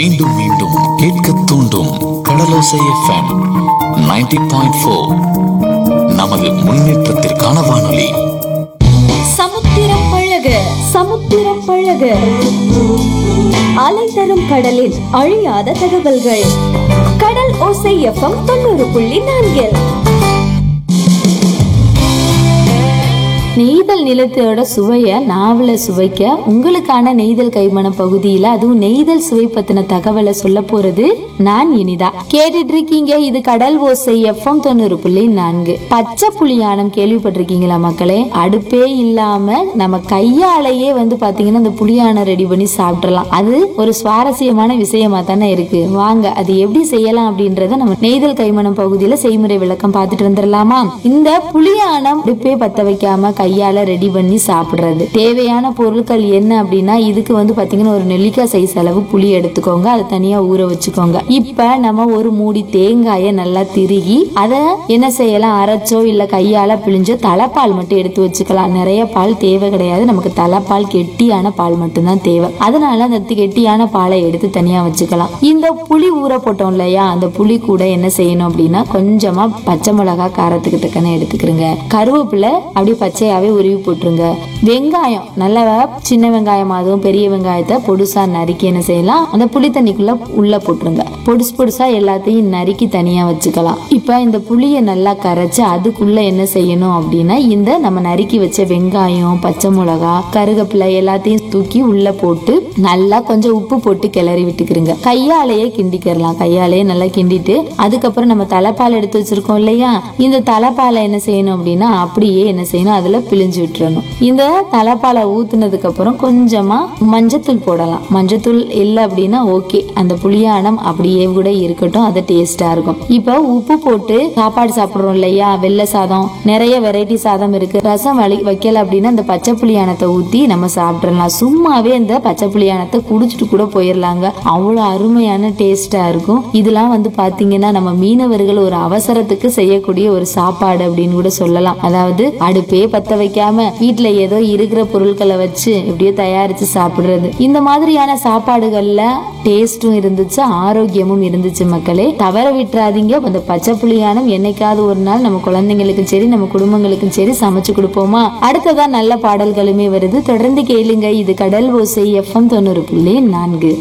மீண்டும் மீண்டும் கேட்க தூண்டும் கடலோசை எஃப்எம் 90.4 பாயிண்ட் ஃபோர் நமது முன்னேற்றத்திற்கான வானொலி சமுத்திரம் பழக சமுத்திரம் பழக அலை தரும் கடலில் அழியாத தகவல்கள் கடல் ஓசை எஃப்எம் தொண்ணூறு புள்ளி நான்கில் நெய்தல் நிலத்தோட சுவைய நாவல சுவைக்க உங்களுக்கான நெய்தல் கைமண பகுதியில அதுவும் நெய்தல் சுவை பத்தின தகவலை சொல்ல போறது நான் இனிதா கேட்டுட்டு இருக்கீங்க இது கடல் ஓசை எஃப்எம் தொண்ணூறு புள்ளி நான்கு பச்சை புளியானம் கேள்விப்பட்டிருக்கீங்களா மக்களே அடுப்பே இல்லாம நம்ம கையாலேயே வந்து பாத்தீங்கன்னா இந்த புளியானம் ரெடி பண்ணி சாப்பிடலாம் அது ஒரு சுவாரஸ்யமான விஷயமா தானே இருக்கு வாங்க அது எப்படி செய்யலாம் அப்படின்றத நம்ம நெய்தல் கைமணம் பகுதியில செய்முறை விளக்கம் பார்த்துட்டு வந்துடலாமா இந்த புளியானம் அடுப்பே பத்த வைக்காம கையால ரெடி பண்ணி சாப்பிடுறது தேவையான பொருட்கள் என்ன அப்படின்னா இதுக்கு வந்து பாத்தீங்கன்னா ஒரு நெல்லிக்காய் சைஸ் அளவு புளி எடுத்துக்கோங்க அதை தனியா ஊற வச்சுக்கோங்க இப்ப நம்ம ஒரு மூடி தேங்காயை நல்லா திருகி அதை என்ன செய்யலாம் அரைச்சோ இல்ல கையால பிழிஞ்சோ தலைப்பால் மட்டும் எடுத்து வச்சுக்கலாம் நிறைய பால் தேவை கிடையாது நமக்கு தலைப்பால் கெட்டியான பால் மட்டும்தான் தேவை அதனால அந்த தி- கெட்டியான பாலை எடுத்து தனியா வச்சுக்கலாம் இந்த புளி ஊற போட்டோம் இல்லையா அந்த புளி கூட என்ன செய்யணும் அப்படின்னா கொஞ்சமா பச்சை மிளகாய் காரத்துக்கு தக்கன எடுத்துக்கிறோங்க கருவேப்பிலை அப்படியே பச்சையாவே உருவி போட்டுருங்க வெங்காயம் நல்ல சின்ன வெங்காயம் அதுவும் பெரிய வெங்காயத்தை பொடுசா நறுக்கி என்ன செய்யலாம் அந்த புளி தண்ணிக்குள்ள உள்ள போட்டுருங்க பொடுசு பொடுசா எல்லாத்தையும் நறுக்கி தனியா வச்சுக்கலாம் இப்ப இந்த புளியை நல்லா கரைச்சு அதுக்குள்ள என்ன செய்யணும் அப்படின்னா இந்த நம்ம நறுக்கி வச்ச வெங்காயம் பச்சை மிளகா கருவேப்பிலை எல்லாத்தையும் தூக்கி உள்ள போட்டு நல்லா கொஞ்சம் உப்பு போட்டு கிளறி விட்டுக்கிறங்க கையாலேயே கிண்டிக்கிறலாம் கையாலேயே நல்லா கிண்டிட்டு அதுக்கப்புறம் நம்ம தலைப்பால் எடுத்து வச்சிருக்கோம் இல்லையா இந்த தலைப்பாலை என்ன செய்யணும் அப்படின்னா அப்படியே என்ன செய்யணும் அதுல பிழிஞ்சு விட்டுறணும் இந்த தலைப்பாலை ஊத்துனதுக்கு அப்புறம் கொஞ்சமா மஞ்சத்தூள் போடலாம் மஞ்சத்தூள் இல்லை அப்படின்னா ஓகே அந்த புளியானம் அப்படியே கூட இருக்கட்டும் அது டேஸ்டா இருக்கும் இப்போ உப்பு போட்டு சாப்பாடு சாப்பிடுறோம் இல்லையா வெள்ளை சாதம் நிறைய வெரைட்டி சாதம் இருக்கு ரசம் வலி வைக்கல அப்படின்னா இந்த பச்சை புளியானத்தை ஊத்தி நம்ம சாப்பிடலாம் சும்மாவே இந்த பச்சை புளியானத்தை குடிச்சிட்டு கூட போயிடலாங்க அவ்வளோ அருமையான டேஸ்டா இருக்கும் இதெல்லாம் வந்து பாத்தீங்கன்னா நம்ம மீனவர்கள் ஒரு அவசரத்துக்கு செய்யக்கூடிய ஒரு சாப்பாடு அப்படின்னு கூட சொல்லலாம் அதாவது அடுப்பே பத்த வைக்காம வீட்ல ஏதோ இருக்கிற பொருட்களை வச்சு இப்படியே தயாரிச்சு சாப்பிடுறது இந்த மாதிரியான சாப்பாடுகள்ல டேஸ்டும் இருந்துச்சு ஆரோக்கியமும் இருந்துச்சு மக்களே தவற விட்டுறாதீங்க அந்த பச்சை புளியானம் என்னைக்காவது ஒரு நாள் நம்ம குழந்தைங்களுக்கும் சரி நம்ம குடும்பங்களுக்கும் சரி சமைச்சு கொடுப்போமா அடுத்ததா நல்ல பாடல்களுமே வருது தொடர்ந்து கேளுங்க இது கடல் ஓசை எஃப்எம் தொண்ணூறு புள்ளி நான்கு